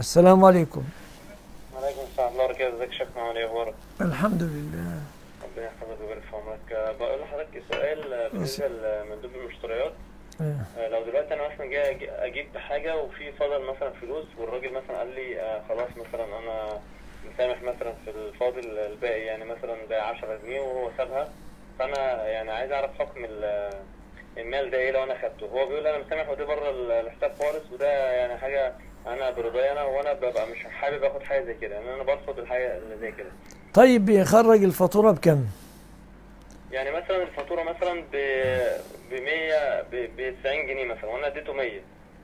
السلام عليكم وعليكم السلام ورحمة الله وبركاته ازيك يا شيخ عامل ايه اخبارك؟ الحمد لله ربنا يحفظك ويبارك في عمرك آه، بقول لحضرتك سؤال آه، بالنسبة لمندوب المشتريات إيه. آه، لو دلوقتي انا مثلا جاي أجي- اجيب حاجة وفي فاضل مثلا فلوس والراجل مثلا قال لي آه، خلاص مثلا انا مسامح مثلا في الفاضل الباقي يعني مثلا ده 10 جنيه وهو سابها فانا يعني عايز اعرف حكم ال- المال ده ايه لو انا خدته هو بيقول انا مسامح وده بره ال- الحساب خالص وده يعني حاجة انا برضاي انا وانا ببقى مش حابب اخد حاجة زي كده يعني انا برفض الحاجة اللي زي كده طيب بيخرج الفاتورة بكم؟ يعني مثلا الفاتورة مثلا ب ب 100 ب 90 جنيه مثلا وانا اديته 100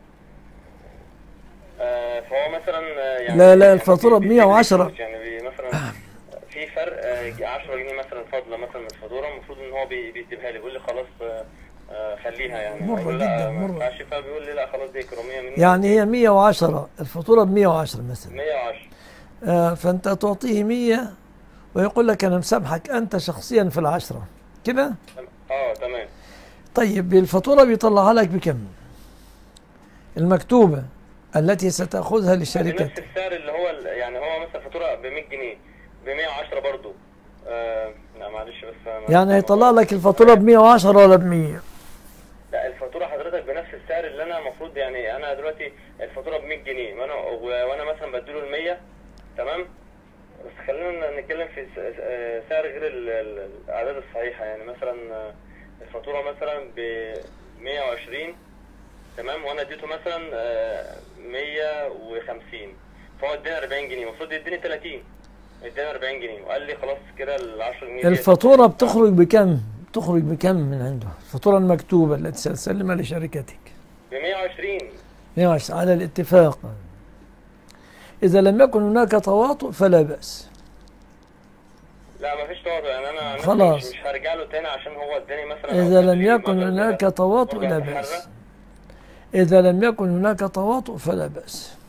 آه فهو مثلا آه، يعني لا، لا، يعني الفاتورة بي- ب 110. بي- يعني بي- مثلا في فرق آه، 10 جنيه مثلا فاضلة مثلا من الفاتورة المفروض ان هو بي- بيسيبها لي بيقول لي خلاص آه، آه، خليها يعني مرة بقول لا، جدا، ما مرة. ينفعش فبيقول لي لا خلاص دي كرومية مني يعني هي 110 الفاتورة ب 110 مثلا 110 آه فأنت تعطيه 100 ويقول لك أنا مسامحك أنت شخصيا في العشرة كده؟ اه تمام طيب الفاتورة بيطلعها لك بكم؟ المكتوبة التي ستأخذها لشركتك بنفس السعر اللي هو ال- يعني هو مثلا فاتورة ب 100 جنيه ب 110 برضه آه لا معلش بس أنا- يعني هيطلع لك الفاتورة ب 110 ولا ب 100 لا الفاتورة حضرتك بنفس السعر اللي انا المفروض يعني انا دلوقتي الفاتورة ب 100 جنيه وانا و- وانا مثلا بديله ال 100 تمام بس خلينا نتكلم في س- آه، سعر غير ال- ال- الاعداد الصحيحة يعني مثلا آه، الفاتورة مثلا ب 120 تمام وانا اديته مثلا آه، 150 فهو اداني 40 جنيه المفروض يديني 30 اداني 40 جنيه وقال لي خلاص كده ال 10 جنيه دي- الفاتورة بتخرج بكم؟ بتخرج بكم من عنده؟ الفاتورة المكتوبة التي ستسلمها لشركتك ب 120 110 على الاتفاق إذا لم يكن هناك تواطؤ فلا بأس لا ما فيش تواضع يعني انا عن نفسي خلاص. مش, مش هرجع له تاني عشان هو اداني مثلا إذا أو كان لم في يكن مبلغ هناك كده تواطؤ وأرجع لا أتحرك. بأس إذا لم يكن هناك تواطؤ فلا بأس